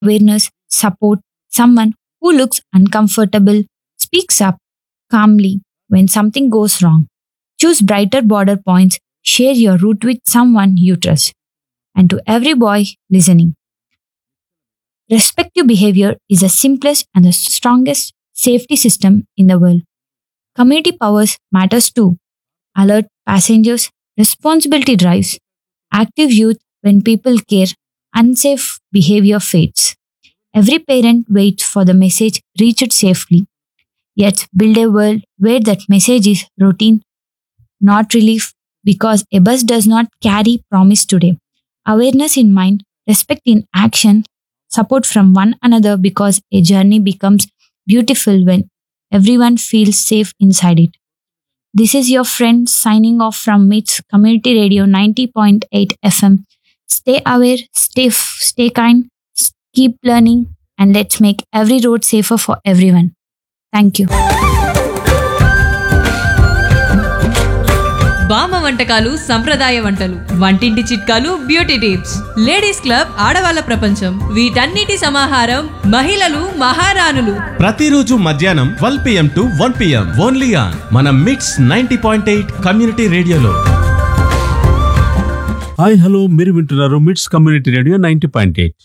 awareness, support someone who looks uncomfortable, speaks up calmly when something goes wrong. Choose brighter border points, share your route with someone you trust. And to every boy listening, respective behavior is the simplest and the strongest safety system in the world. Community powers matters too. Alert passengers, responsibility drives, active youth when people care, unsafe behavior fades. Every parent waits for the message reached safely. Yet build a world where that message is routine, not relief, because a bus does not carry promise today. Awareness in mind, respect in action, support from one another because a journey becomes beautiful when everyone feels safe inside it. This is your friend signing off from MITS Community Radio 90.8 FM. Stay aware, stay, f- stay kind, s- keep learning, and let's make every road safer for everyone. Thank you. బామ్మ వంటకాలు సంప్రదాయ వంటలు వంటింటి చిట్కాలు beauty tips ladies club ఆడవాళ్ళ ప్రపంచం వీటన్నిటి సమాహారం మహిళలు మహారాణులు ప్రతిరోజు మధ్యాహ్నం twelve PM to one PM only on మన MITS ninety point eight community రేడియోలో హాయ్ హలో మీరు వింటున్నారు MITS community radio ninety point eight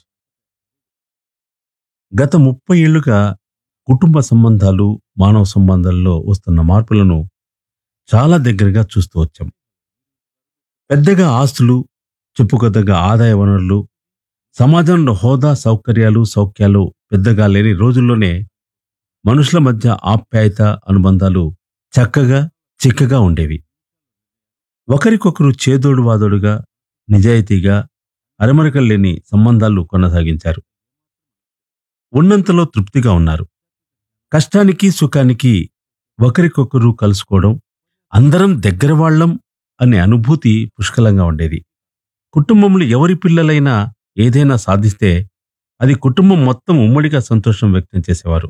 గత ముప్పై ఏళ్లుగా కుటుంబ సంబంధాలు మానవ సంబంధాల్లో వస్తున్న మార్పులను చాలా దగ్గరగా చూస్తూ వచ్చాం పెద్దగా ఆస్తులు చెప్పుకోదగ్గ ఆదాయ వనరులు సమాజంలో హోదా సౌకర్యాలు సౌఖ్యాలు పెద్దగా లేని రోజుల్లోనే మనుషుల మధ్య ఆప్యాయత అనుబంధాలు చక్కగా చిక్కగా ఉండేవి ఒకరికొకరు చేదోడు వాదోడుగా నిజాయితీగా అరమరకలు లేని సంబంధాలు కొనసాగించారు ఉన్నంతలో తృప్తిగా ఉన్నారు కష్టానికి సుఖానికి ఒకరికొకరు కలుసుకోవడం అందరం దగ్గర వాళ్ళం అనే అనుభూతి పుష్కలంగా ఉండేది కుటుంబంలో ఎవరి పిల్లలైనా ఏదైనా సాధిస్తే అది కుటుంబం మొత్తం ఉమ్మడిగా సంతోషం వ్యక్తం చేసేవారు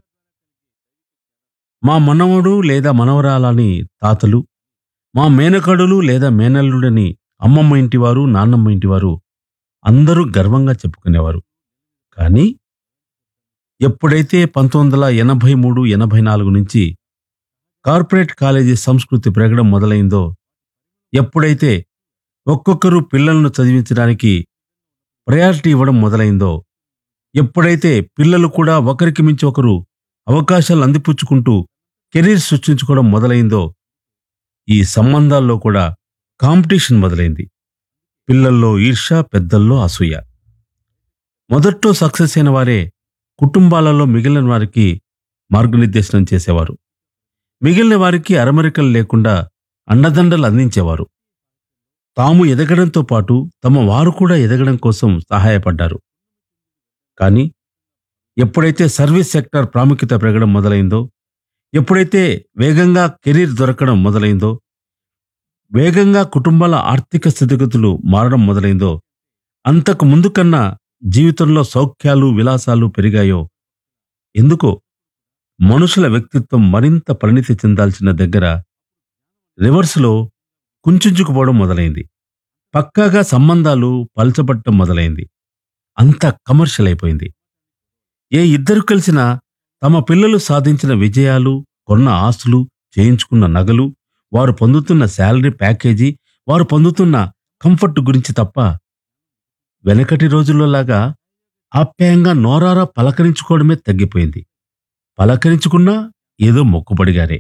మా మనవడు లేదా మనవరాలని తాతలు మా మేనకడులు లేదా మేనల్లుడని అమ్మమ్మ ఇంటివారు నాన్నమ్మ ఇంటివారు అందరూ గర్వంగా చెప్పుకునేవారు కానీ ఎప్పుడైతే పంతొమ్మిది వందల ఎనభై మూడు ఎనభై నాలుగు నుంచి కార్పొరేట్ కాలేజీ సంస్కృతి పెరగడం మొదలైందో ఎప్పుడైతే ఒక్కొక్కరు పిల్లలను చదివించడానికి ప్రయారిటీ ఇవ్వడం మొదలైందో ఎప్పుడైతే పిల్లలు కూడా ఒకరికి మించి ఒకరు అవకాశాలు అందిపుచ్చుకుంటూ కెరీర్ సృష్టించుకోవడం మొదలైందో ఈ సంబంధాల్లో కూడా కాంపిటీషన్ మొదలైంది పిల్లల్లో ఈర్ష పెద్దల్లో అసూయ మొదట్లో సక్సెస్ అయిన వారే కుటుంబాలలో మిగిలిన వారికి మార్గనిర్దేశనం చేసేవారు మిగిలిన వారికి అరమరికలు లేకుండా అండదండలు అందించేవారు తాము ఎదగడంతో పాటు తమ వారు కూడా ఎదగడం కోసం సహాయపడ్డారు కానీ ఎప్పుడైతే సర్వీస్ సెక్టర్ ప్రాముఖ్యత పెరగడం మొదలైందో ఎప్పుడైతే వేగంగా కెరీర్ దొరకడం మొదలైందో వేగంగా కుటుంబాల ఆర్థిక స్థితిగతులు మారడం మొదలైందో అంతకు ముందు కన్నా జీవితంలో సౌఖ్యాలు విలాసాలు పెరిగాయో ఎందుకో మనుషుల వ్యక్తిత్వం మరింత పరిణితి చెందాల్సిన దగ్గర రివర్స్లో కుంచుకుపోవడం మొదలైంది పక్కాగా సంబంధాలు పలచబట్టం మొదలైంది అంతా కమర్షియల్ అయిపోయింది ఏ ఇద్దరు కలిసినా తమ పిల్లలు సాధించిన విజయాలు కొన్న ఆస్తులు చేయించుకున్న నగలు వారు పొందుతున్న శాలరీ ప్యాకేజీ వారు పొందుతున్న కంఫర్ట్ గురించి తప్ప వెనకటి రోజుల్లోలాగా ఆప్యాయంగా నోరారా పలకరించుకోవడమే తగ్గిపోయింది పలకరించుకున్నా ఏదో మొక్కుబడిగారే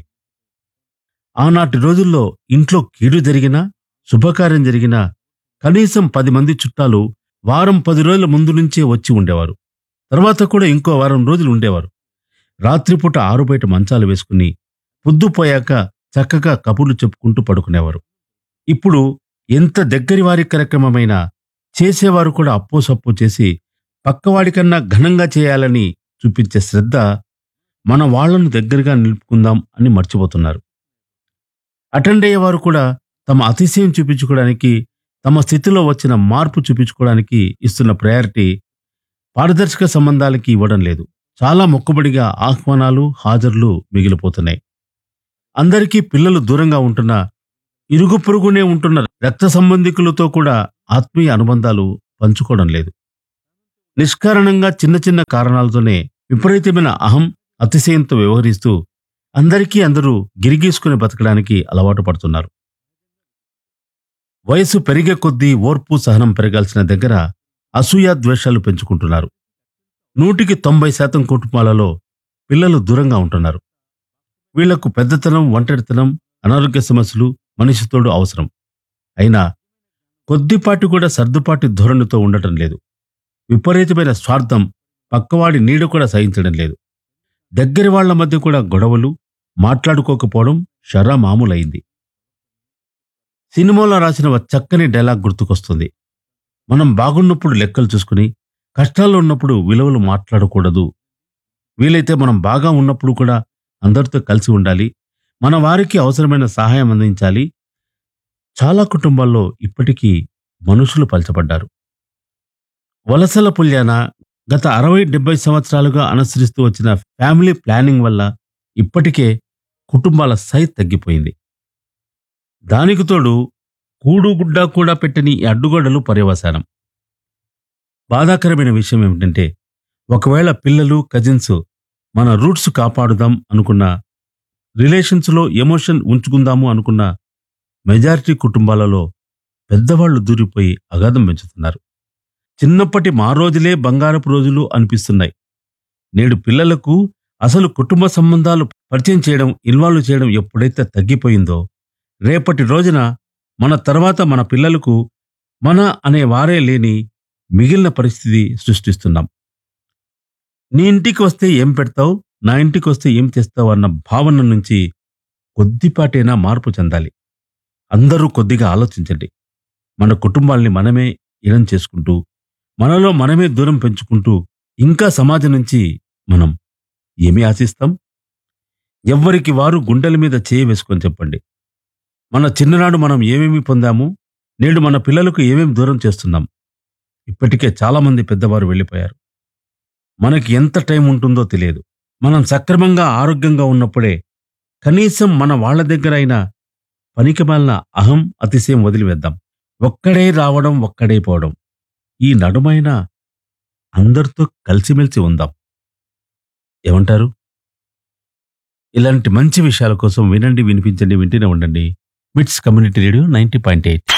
ఆనాటి రోజుల్లో ఇంట్లో కీడు జరిగినా శుభకార్యం జరిగినా కనీసం పది మంది చుట్టాలు వారం పది రోజుల ముందు నుంచే వచ్చి ఉండేవారు తర్వాత కూడా ఇంకో వారం రోజులు ఉండేవారు రాత్రిపూట ఆరు బయట మంచాలు వేసుకుని పొద్దుపోయాక చక్కగా కబుర్లు చెప్పుకుంటూ పడుకునేవారు ఇప్పుడు ఎంత దగ్గరి వారి కార్యక్రమమైనా చేసేవారు కూడా అప్పో సప్పో చేసి పక్కవాడికన్నా ఘనంగా చేయాలని చూపించే శ్రద్ధ మన వాళ్లను దగ్గరగా నిలుపుకుందాం అని మర్చిపోతున్నారు అటెండ్ అయ్యేవారు కూడా తమ అతిశయం చూపించుకోవడానికి తమ స్థితిలో వచ్చిన మార్పు చూపించుకోవడానికి ఇస్తున్న ప్రయారిటీ పారదర్శక సంబంధాలకి ఇవ్వడం లేదు చాలా మొక్కుబడిగా ఆహ్వానాలు హాజరులు మిగిలిపోతున్నాయి అందరికీ పిల్లలు దూరంగా ఉంటున్న ఇరుగు పొరుగునే ఉంటున్న రక్త సంబంధికులతో కూడా ఆత్మీయ అనుబంధాలు పంచుకోవడం లేదు నిష్కారణంగా చిన్న చిన్న కారణాలతోనే విపరీతమైన అహం అతిశయంతో వ్యవహరిస్తూ అందరికీ అందరూ గిరిగీసుకుని బతకడానికి అలవాటు పడుతున్నారు వయసు పెరిగే కొద్దీ ఓర్పు సహనం పెరగాల్సిన దగ్గర అసూయ ద్వేషాలు పెంచుకుంటున్నారు నూటికి తొంభై శాతం కుటుంబాలలో పిల్లలు దూరంగా ఉంటున్నారు వీళ్లకు పెద్దతనం ఒంటరితనం అనారోగ్య సమస్యలు మనిషితోడు అవసరం అయినా కొద్దిపాటి కూడా సర్దుపాటి ధోరణితో ఉండటం లేదు విపరీతమైన స్వార్థం పక్కవాడి నీడ కూడా సహించడం లేదు దగ్గరి వాళ్ళ మధ్య కూడా గొడవలు మాట్లాడుకోకపోవడం షరా మామూలైంది సినిమాలో రాసిన ఒక చక్కని డైలాగ్ గుర్తుకొస్తుంది మనం బాగున్నప్పుడు లెక్కలు చూసుకుని కష్టాల్లో ఉన్నప్పుడు విలువలు మాట్లాడకూడదు వీలైతే మనం బాగా ఉన్నప్పుడు కూడా అందరితో కలిసి ఉండాలి మన వారికి అవసరమైన సహాయం అందించాలి చాలా కుటుంబాల్లో ఇప్పటికీ మనుషులు పలచబడ్డారు వలసల పుల్యాన గత అరవై డెబ్బై సంవత్సరాలుగా అనుసరిస్తూ వచ్చిన ఫ్యామిలీ ప్లానింగ్ వల్ల ఇప్పటికే కుటుంబాల సైజ్ తగ్గిపోయింది దానికి తోడు కూడు గుడ్డ కూడా పెట్టని ఈ అడ్డుగోడలు పర్యవసానం బాధాకరమైన విషయం ఏమిటంటే ఒకవేళ పిల్లలు కజిన్స్ మన రూట్స్ కాపాడుదాం అనుకున్న రిలేషన్స్లో ఎమోషన్ ఉంచుకుందాము అనుకున్న మెజారిటీ కుటుంబాలలో పెద్దవాళ్లు దూరిపోయి అగాధం పెంచుతున్నారు చిన్నప్పటి మా రోజులే బంగారపు రోజులు అనిపిస్తున్నాయి నేడు పిల్లలకు అసలు కుటుంబ సంబంధాలు పరిచయం చేయడం ఇన్వాల్వ్ చేయడం ఎప్పుడైతే తగ్గిపోయిందో రేపటి రోజున మన తర్వాత మన పిల్లలకు మన అనే వారే లేని మిగిలిన పరిస్థితి సృష్టిస్తున్నాం నీ ఇంటికి వస్తే ఏం పెడతావు నా ఇంటికి వస్తే ఏం తెస్తావు అన్న భావన నుంచి కొద్దిపాటైనా మార్పు చెందాలి అందరూ కొద్దిగా ఆలోచించండి మన కుటుంబాల్ని మనమే ఇనం చేసుకుంటూ మనలో మనమే దూరం పెంచుకుంటూ ఇంకా సమాజం నుంచి మనం ఏమి ఆశిస్తాం ఎవ్వరికి వారు గుండెల మీద చేయి వేసుకొని చెప్పండి మన చిన్ననాడు మనం ఏమేమి పొందాము నేడు మన పిల్లలకు ఏమేమి దూరం చేస్తున్నాం ఇప్పటికే చాలామంది పెద్దవారు వెళ్ళిపోయారు మనకి ఎంత టైం ఉంటుందో తెలియదు మనం సక్రమంగా ఆరోగ్యంగా ఉన్నప్పుడే కనీసం మన వాళ్ళ దగ్గర అయినా పనికిమాలిన అహం అతిశయం వదిలివేద్దాం ఒక్కడే రావడం ఒక్కడే పోవడం ఈ నడుమైన అందరితో కలిసిమెలిసి ఉందాం ఏమంటారు ఇలాంటి మంచి విషయాల కోసం వినండి వినిపించండి వింటూనే ఉండండి MITS community radio ninety point eight